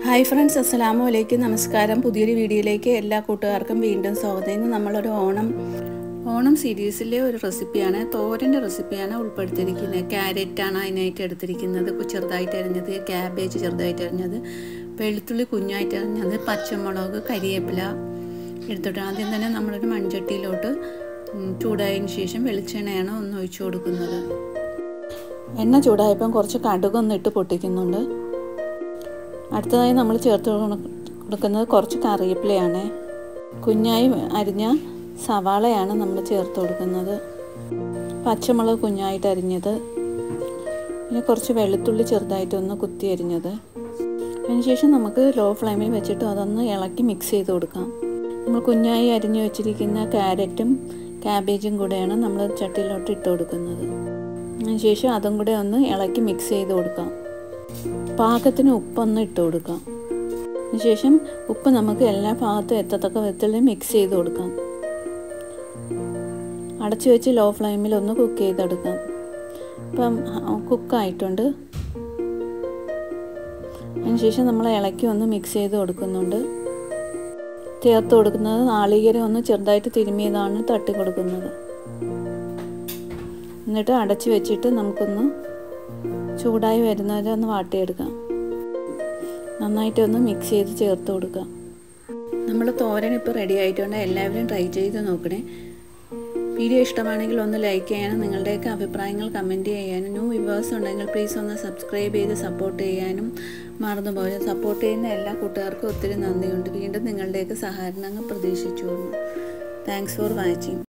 hi friends അസ്സലാമു അലൈക്കും നമസ്കാരം പുതിയൊരു വീഡിയോയിലേക്ക് എല്ലാ കൂട്ടുകാർക്കും വീണ്ടും സ്വാഗതം ഇന്ന് നമ്മളൊരു ഓണം ഓണം സീരീസിലെ ഒരു റെസിപ്പിയാണ് തോരൻ്റെ റെസിപ്പിയാണ് ഉൾപ്പെടുത്തിയിരിക്കുന്നത് ക്യാരറ്റാണ് അതിനായിട്ട് എടുത്തിരിക്കുന്നത് ചെറുതായിട്ട് അരിഞ്ഞത് ക്യാബേജ് ചെറുതായിട്ട് അരിഞ്ഞത് വെളുത്തുള്ളി കുഞ്ഞായിട്ട് അരിഞ്ഞത് പച്ചമുളക് കരിവേപ്പില എടുത്തിട്ട് ആദ്യം തന്നെ നമ്മളൊരു മൺചട്ടിയിലോട്ട് ചൂടായതിന് ശേഷം വെളിച്ചെണ്ണയാണ് ഒന്ന് ഒഴിച്ചു കൊടുക്കുന്നത് എണ്ണ ചൂടായപ്പം കുറച്ച് കടുകൊന്ന് ഇട്ട് പൊട്ടിക്കുന്നുണ്ട് അടുത്തതായി നമ്മൾ ചേർത്ത് കൊടുക്കുന്നത് കുറച്ച് കറിവേപ്പിലയാണ് കുഞ്ഞായി അരിഞ്ഞ സവാളയാണ് നമ്മൾ ചേർത്ത് കൊടുക്കുന്നത് പച്ചമുളക് കുഞ്ഞായിട്ട് അരിഞ്ഞത് പിന്നെ കുറച്ച് വെളുത്തുള്ളി ചെറുതായിട്ടൊന്ന് കുത്തി അരിഞ്ഞത് അതിനുശേഷം നമുക്ക് ലോ ഫ്ലെയിമിൽ വെച്ചിട്ട് അതൊന്ന് ഇളക്കി മിക്സ് ചെയ്ത് കൊടുക്കാം നമ്മൾ കുഞ്ഞായി അരിഞ്ഞു വെച്ചിരിക്കുന്ന ക്യാരറ്റും ക്യാബേജും കൂടെയാണ് നമ്മൾ ചട്ടിയിലോട്ട് ഇട്ട് കൊടുക്കുന്നത് അതിനുശേഷം അതും കൂടെ ഒന്ന് ഇളക്കി മിക്സ് ചെയ്ത് കൊടുക്കാം പാകത്തിന് ഉപ്പൊന്ന് ഇട്ട് കൊടുക്കാം അതിനുശേഷം ഉപ്പ് നമുക്ക് എല്ലാ ഭാഗത്തും എത്തത്തക്ക വിധത്തിൽ മിക്സ് ചെയ്ത് കൊടുക്കാം അടച്ചു വെച്ച് ലോ ഫ്ലെയിമിൽ ഒന്ന് കുക്ക് ചെയ്തെടുക്കാം ഇപ്പം കുക്കായിട്ടുണ്ട് അതിനുശേഷം നമ്മൾ ഇളക്കി ഒന്ന് മിക്സ് ചെയ്ത് കൊടുക്കുന്നുണ്ട് ചേർത്ത് കൊടുക്കുന്നത് നാളികേരം ഒന്ന് ചെറുതായിട്ട് തിരുമിയതാണ് തട്ടി കൊടുക്കുന്നത് എന്നിട്ട് അടച്ചു വെച്ചിട്ട് നമുക്കൊന്ന് ചൂടായി വരുന്നവരെ ഒന്ന് വാട്ടിയെടുക്കാം നന്നായിട്ടൊന്ന് മിക്സ് ചെയ്ത് ചേർത്ത് കൊടുക്കാം നമ്മൾ തോരൻ ഇപ്പോൾ റെഡി ആയിട്ടുണ്ട് എല്ലാവരും ട്രൈ ചെയ്ത് നോക്കണേ വീഡിയോ ഇഷ്ടമാണെങ്കിൽ ഒന്ന് ലൈക്ക് ചെയ്യാനും നിങ്ങളുടെയൊക്കെ അഭിപ്രായങ്ങൾ കമൻറ്റ് ചെയ്യാനും ന്യൂ വ്യൂവേഴ്സ് ഉണ്ടെങ്കിൽ പ്ലീസ് ഒന്ന് സബ്സ്ക്രൈബ് ചെയ്ത് സപ്പോർട്ട് ചെയ്യാനും മറന്നുപോയി സപ്പോർട്ട് ചെയ്യുന്ന എല്ലാ കൂട്ടുകാർക്കും ഒത്തിരി നന്ദിയുണ്ട് വീണ്ടും നിങ്ങളുടെയൊക്കെ സഹകരണങ്ങൾ പ്രതീക്ഷിച്ചു താങ്ക്സ് ഫോർ വാച്ചിങ്